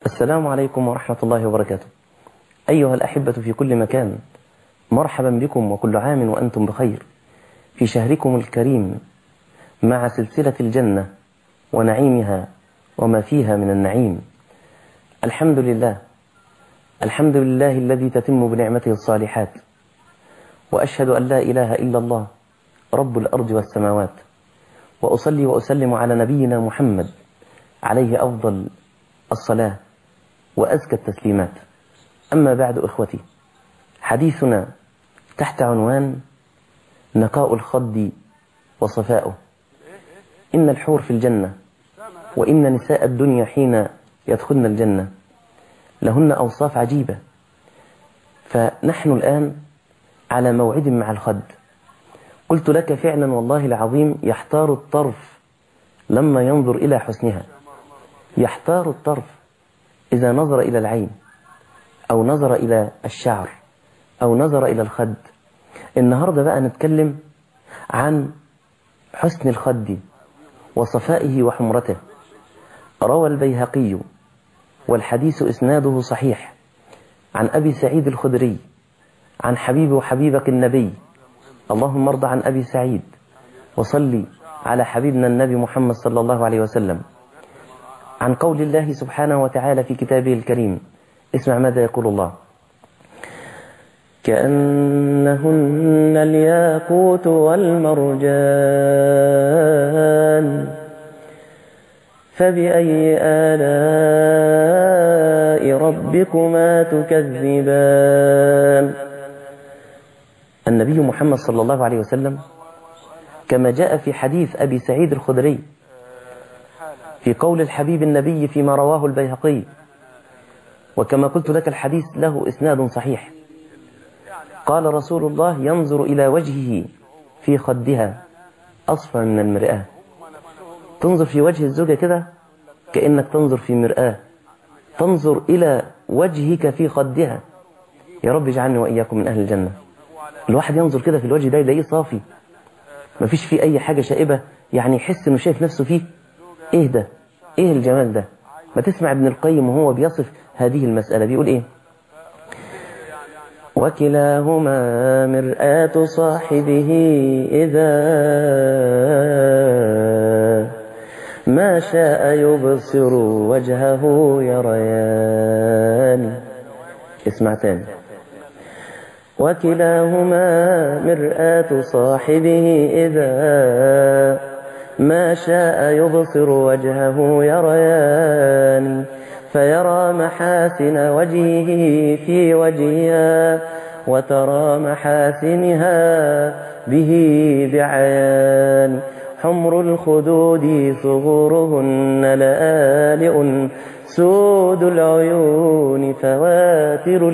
السلام عليكم ورحمة الله وبركاته أيها الأحبة في كل مكان مرحبا بكم وكل عام وأنتم بخير في شهركم الكريم مع سلسلة الجنة ونعيمها وما فيها من النعيم الحمد لله الحمد لله الذي تتم بنعمته الصالحات وأشهد أن لا إله إلا الله رب الأرض والسماوات وأصلي وأسلم على نبينا محمد عليه أفضل الصلاة وأزكى التسليمات أما بعد إخوتي حديثنا تحت عنوان نقاء الخد وصفاؤه إن الحور في الجنة وإن نساء الدنيا حين يدخلن الجنة لهن أوصاف عجيبة فنحن الآن على موعد مع الخد قلت لك فعلا والله العظيم يحتار الطرف لما ينظر إلى حسنها يحتار الطرف إذا نظر إلى العين أو نظر إلى الشعر أو نظر إلى الخد النهاردة بقى نتكلم عن حسن الخد وصفائه وحمرته روى البيهقي والحديث إسناده صحيح عن أبي سعيد الخدري عن حبيب وحبيبك النبي اللهم ارضى عن أبي سعيد وصلي على حبيبنا النبي محمد صلى الله عليه وسلم عن قول الله سبحانه وتعالى في كتابه الكريم اسمع ماذا يقول الله كأنهن الياقوت والمرجان فبأي آلاء ربكما تكذبان النبي محمد صلى الله عليه وسلم كما جاء في حديث أبي سعيد الخدري في قول الحبيب النبي فيما رواه البيهقي وكما قلت لك الحديث له إسناد صحيح قال رسول الله ينظر إلى وجهه في خدها أصفى من المرآة تنظر في وجه الزوجة كده كأنك تنظر في مرآة تنظر إلى وجهك في خدها يا رب اجعلني وإياكم من أهل الجنة الواحد ينظر كده في الوجه ده يلاقيه صافي مفيش فيه أي حاجة شائبة يعني يحس إنه شايف نفسه فيه إيه ده إيه الجمال ده ما تسمع ابن القيم وهو بيصف هذه المسألة بيقول إيه وكلاهما مرآة صاحبه إذا ما شاء يبصر وجهه يريان اسمع تاني وكلاهما مرآة صاحبه إذا ما شاء يبصر وجهه يريان فيرى محاسن وجهه في وجهها وترى محاسنها به بعيان حمر الخدود صغورهن لآلئ سود العيون فواتر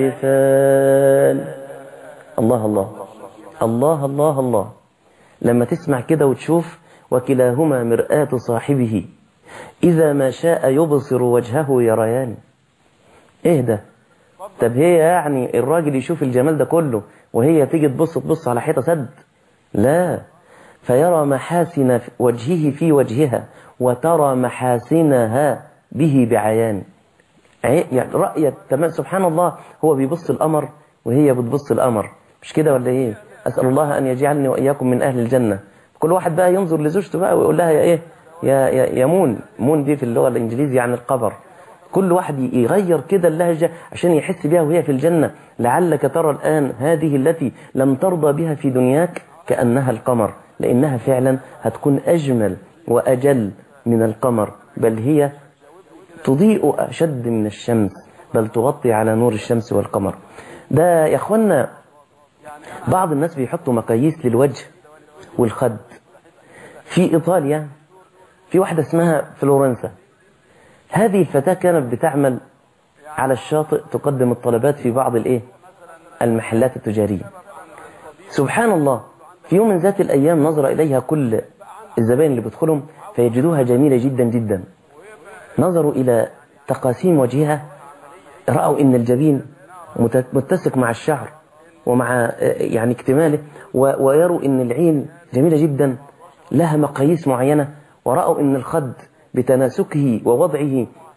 الأجفان الله الله الله الله الله لما تسمع كده وتشوف وكلاهما مرآة صاحبه إذا ما شاء يبصر وجهه يريان إيه ده طب هي يعني الراجل يشوف الجمال ده كله وهي تيجي تبص تبص على حيطة سد لا فيرى محاسن وجهه في وجهها وترى محاسنها به بعيان يعني رأيت تمام سبحان الله هو بيبص القمر وهي بتبص القمر مش كده ولا ايه أسأل الله أن يجعلني وإياكم من أهل الجنة كل واحد بقى ينظر لزوجته بقى ويقول لها يا ايه يا, يا, يا مون مون دي في اللغة الإنجليزية يعني القبر كل واحد يغير كده اللهجة عشان يحس بها وهي في الجنة لعلك ترى الآن هذه التي لم ترضى بها في دنياك كأنها القمر لأنها فعلا هتكون أجمل وأجل من القمر بل هي تضيء أشد من الشمس بل تغطي على نور الشمس والقمر ده يا أخوانا بعض الناس بيحطوا مقاييس للوجه والخد في إيطاليا في واحدة اسمها فلورنسا هذه الفتاة كانت بتعمل على الشاطئ تقدم الطلبات في بعض الايه المحلات التجارية سبحان الله في يوم من ذات الأيام نظر إليها كل الزبائن اللي بيدخلهم فيجدوها جميلة جدا جدا نظروا إلى تقاسيم وجهها رأوا إن الجبين متسق مع الشعر ومع يعني اكتماله ويروا إن العين جميلة جدا لها مقاييس معينة ورأوا إن الخد بتناسكه ووضعه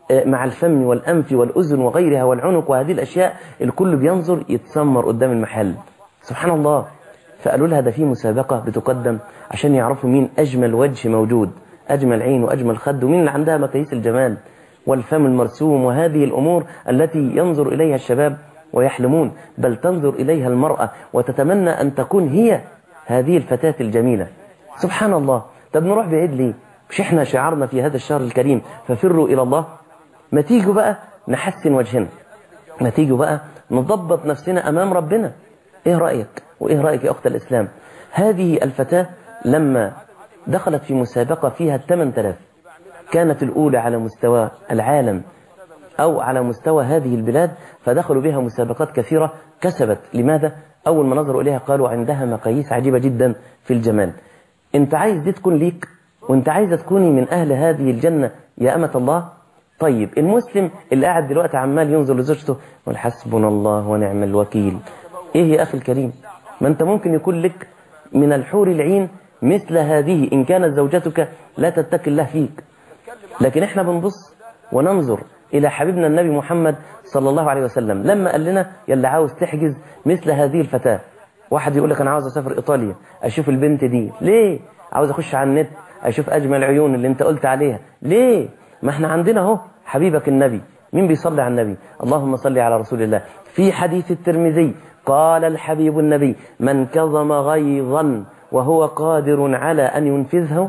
مع الفم والأنف والأذن وغيرها والعنق وهذه الأشياء الكل بينظر يتسمر قدام المحل سبحان الله فقالوا لها ده في مسابقة بتقدم عشان يعرفوا مين أجمل وجه موجود أجمل عين وأجمل خد ومين اللي عندها مقاييس الجمال والفم المرسوم وهذه الأمور التي ينظر إليها الشباب ويحلمون بل تنظر إليها المرأة وتتمنى أن تكون هي هذه الفتاة الجميلة سبحان الله طب نروح بعيد ليه مش احنا شعارنا في هذا الشهر الكريم ففروا إلى الله ما تيجوا بقى نحسن وجهنا ما تيجوا بقى نضبط نفسنا أمام ربنا ايه رأيك وايه رأيك يا أخت الإسلام هذه الفتاة لما دخلت في مسابقة فيها 8000 كانت الأولى على مستوى العالم أو على مستوى هذه البلاد فدخلوا بها مسابقات كثيرة كسبت لماذا؟ أول ما نظروا إليها قالوا عندها مقاييس عجيبة جدا في الجمال أنت عايز دي تكون ليك وأنت عايزة تكوني من أهل هذه الجنة يا أمة الله طيب المسلم اللي قاعد دلوقتي عمال ينظر لزوجته يقول حسبنا الله ونعم الوكيل إيه يا أخي الكريم ما أنت ممكن يكون لك من الحور العين مثل هذه إن كانت زوجتك لا تتكي الله فيك لكن احنا بنبص وننظر إلى حبيبنا النبي محمد صلى الله عليه وسلم لما قال لنا يلي عاوز تحجز مثل هذه الفتاة واحد يقول لك أنا عاوز أسافر إيطاليا أشوف البنت دي ليه عاوز أخش على النت أشوف أجمل عيون اللي أنت قلت عليها ليه ما احنا عندنا اهو حبيبك النبي مين بيصلي على النبي اللهم صل على رسول الله في حديث الترمذي قال الحبيب النبي من كظم غيظا وهو قادر على أن ينفذه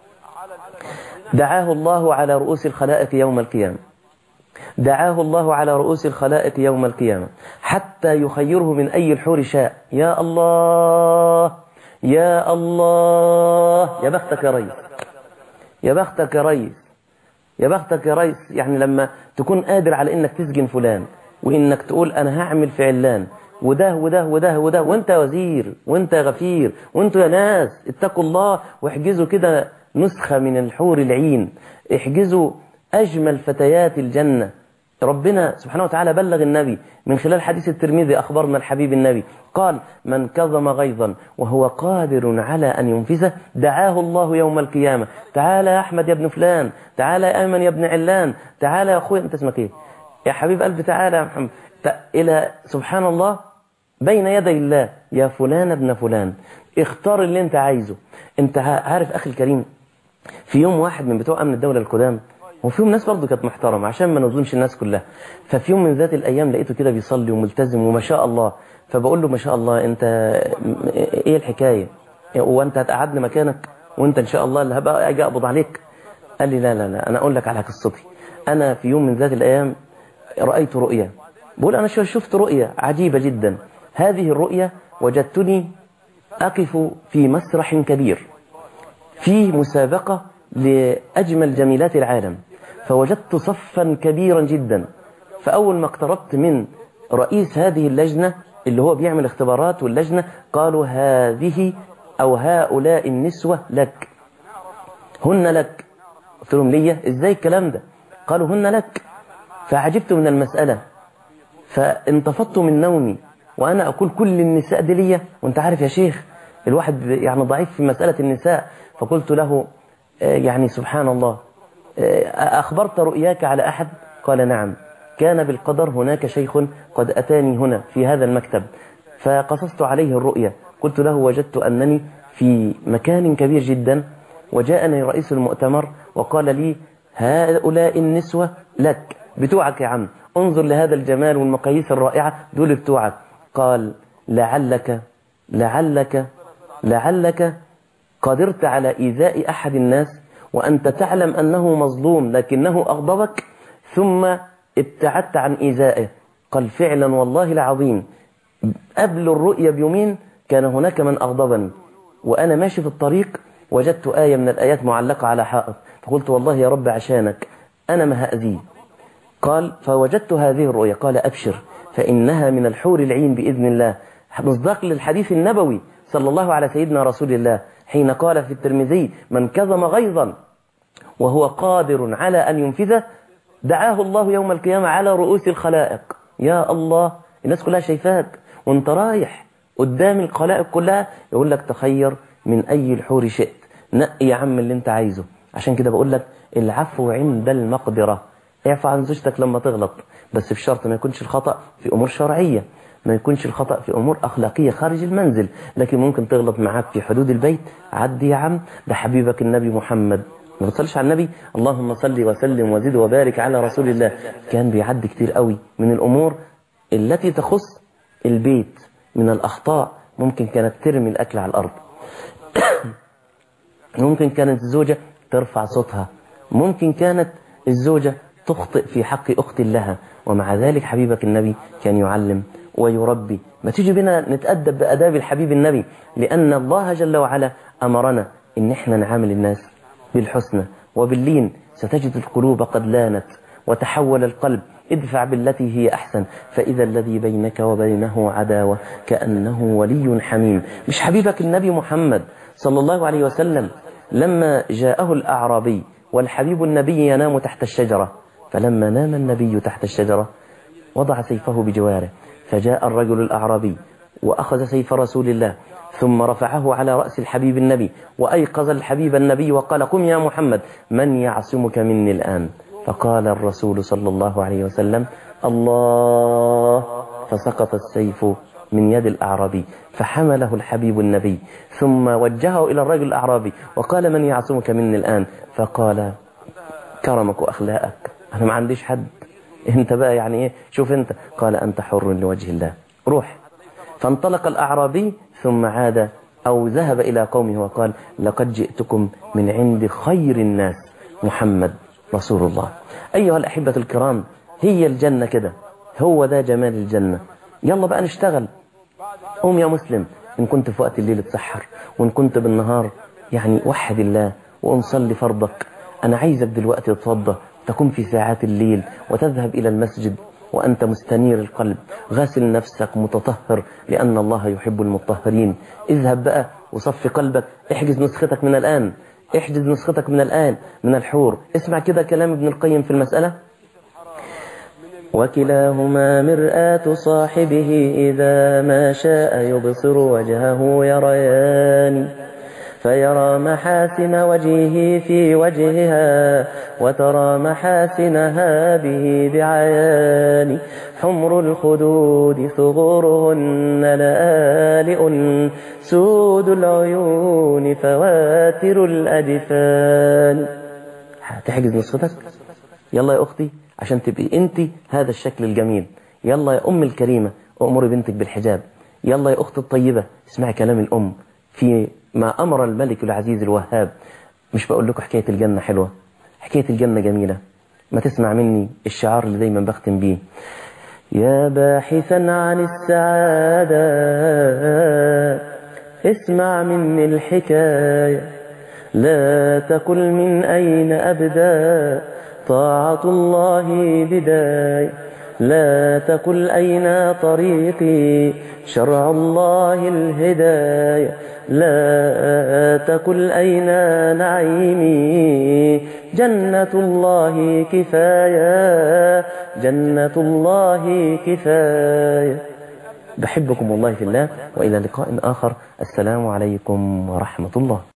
دعاه الله على رؤوس الخلائق يوم القيامة دعاه الله على رؤوس الخلائق يوم القيامة حتى يخيره من أي الحور شاء يا الله يا الله يا بختك يا ريس يا بختك يا ريس يا بختك يا ريس يعني لما تكون قادر على انك تسجن فلان وانك تقول انا هعمل في علان وده وده وده وده وانت يا وزير وانت يا غفير وانتوا يا ناس اتقوا الله واحجزوا كده نسخة من الحور العين احجزوا أجمل فتيات الجنة ربنا سبحانه وتعالى بلغ النبي من خلال حديث الترمذي أخبرنا الحبيب النبي قال من كظم غيظا وهو قادر على أن ينفذه دعاه الله يوم القيامة تعالى يا أحمد يا ابن فلان تعالى يا أيمن يا ابن علان تعالى يا أخوي أنت اسمك إيه يا حبيب قلبي تعالى يا محمد إلى سبحان الله بين يدي الله يا فلان ابن فلان اختار اللي انت عايزه انت عارف أخي الكريم في يوم واحد من بتوع أمن الدولة القدام وفيهم ناس برضه كانت محترمة عشان ما نظلمش الناس كلها ففي يوم من ذات الأيام لقيته كده بيصلي وملتزم وما شاء الله فبقول له ما شاء الله أنت إيه الحكاية وأنت هتقعدني مكانك وأنت إن شاء الله اللي هبقى أجي أقبض عليك قال لي لا لا لا أنا أقول لك على قصتي أنا في يوم من ذات الأيام رأيت رؤيا بقول أنا شفت رؤيا عجيبة جدا هذه الرؤيا وجدتني أقف في مسرح كبير في مسابقة لأجمل جميلات العالم فوجدت صفا كبيرا جدا فأول ما اقتربت من رئيس هذه اللجنة اللي هو بيعمل اختبارات واللجنة قالوا هذه أو هؤلاء النسوة لك هن لك قلت لهم ليه ازاي الكلام ده قالوا هن لك فعجبت من المسألة فانتفضت من نومي وأنا أقول كل النساء دي ليا وانت عارف يا شيخ الواحد يعني ضعيف في مسألة النساء فقلت له يعني سبحان الله أخبرت رؤياك على أحد قال نعم كان بالقدر هناك شيخ قد أتاني هنا في هذا المكتب فقصصت عليه الرؤيا قلت له وجدت أنني في مكان كبير جدا وجاءني رئيس المؤتمر وقال لي هؤلاء النسوة لك بتوعك يا عم انظر لهذا الجمال والمقاييس الرائعة دول بتوعك قال لعلك لعلك لعلك قدرت على إيذاء أحد الناس وأنت تعلم أنه مظلوم لكنه أغضبك ثم ابتعدت عن إيذائه قال فعلا والله العظيم قبل الرؤيا بيومين كان هناك من أغضبني وأنا ماشي في الطريق وجدت آية من الآيات معلقة على حائط فقلت والله يا رب عشانك أنا ما هأذيه قال فوجدت هذه الرؤيا قال أبشر فإنها من الحور العين بإذن الله مصداق للحديث النبوي صلى الله على سيدنا رسول الله حين قال في الترمذي من كظم غيظا وهو قادر على أن ينفذه دعاه الله يوم القيامة على رؤوس الخلائق يا الله الناس كلها شايفاك وانت رايح قدام الخلائق كلها يقول لك تخير من أي الحور شئت نقي يا عم اللي انت عايزه عشان كده بقول لك العفو عند المقدرة اعفى عن زوجتك لما تغلط بس بشرط ما يكونش الخطأ في أمور شرعية ما يكونش الخطأ في أمور أخلاقية خارج المنزل لكن ممكن تغلط معاك في حدود البيت عدي يا عم ده حبيبك النبي محمد ما بتصلش على النبي اللهم صل وسلم وزد وبارك على رسول الله كان بيعدي كتير قوي من الأمور التي تخص البيت من الأخطاء ممكن كانت ترمي الأكل على الأرض ممكن كانت الزوجة ترفع صوتها ممكن كانت الزوجة تخطئ في حق أخت لها ومع ذلك حبيبك النبي كان يعلم ويربي ما تيجي بنا نتأدب بأداب الحبيب النبي لأن الله جل وعلا أمرنا إن احنا نعامل الناس بالحسنى وباللين ستجد القلوب قد لانت وتحول القلب ادفع بالتي هي أحسن فإذا الذي بينك وبينه عداوة كأنه ولي حميم مش حبيبك النبي محمد صلى الله عليه وسلم لما جاءه الأعرابي والحبيب النبي ينام تحت الشجرة فلما نام النبي تحت الشجرة وضع سيفه بجواره فجاء الرجل الأعرابي وأخذ سيف رسول الله ثم رفعه على رأس الحبيب النبي وأيقظ الحبيب النبي وقال قم يا محمد من يعصمك مني الآن فقال الرسول صلى الله عليه وسلم الله فسقط السيف من يد الأعرابي فحمله الحبيب النبي ثم وجهه إلى الرجل الأعرابي وقال من يعصمك مني الآن فقال كرمك وأخلاقك أنا ما عنديش حد انت بقى يعني ايه شوف انت قال انت حر لوجه الله روح فانطلق الاعرابي ثم عاد او ذهب الى قومه وقال لقد جئتكم من عند خير الناس محمد رسول الله ايها الاحبه الكرام هي الجنه كده هو ده جمال الجنه يلا بقى نشتغل قوم يا مسلم ان كنت في وقت الليل تسحر وان كنت بالنهار يعني وحد الله وقوم صلي فرضك انا عايزك دلوقتي تتوضى تكون في ساعات الليل وتذهب إلى المسجد وأنت مستنير القلب غاسل نفسك متطهر لأن الله يحب المطهرين اذهب بقى وصف قلبك احجز نسختك من الآن احجز نسختك من الآن من الحور اسمع كده كلام ابن القيم في المسألة وكلاهما مرآة صاحبه إذا ما شاء يبصر وجهه يريان فيرى محاسن وجهه في وجهها وترى محاسنها به بعيان حمر الخدود ثغورهن لآلئ سود العيون فواتر الأجفان هتحجز نسختك يلا يا أختي عشان تبقي أنت هذا الشكل الجميل يلا يا أم الكريمة أمري بنتك بالحجاب يلا يا أخت الطيبة اسمعي كلام الأم في ما أمر الملك العزيز الوهاب مش بقول لكم حكاية الجنة حلوة حكاية الجنة جميلة ما تسمع مني الشعار اللي دايما بختم بيه يا باحثا عن السعادة اسمع مني الحكاية لا تقل من أين أبدأ طاعة الله بداية لا تقل أين طريقي شرع الله الهداية لا تقل أين نعيمي جنة الله كفاية جنة الله كفاية بحبكم والله في الله وإلى لقاء آخر السلام عليكم ورحمة الله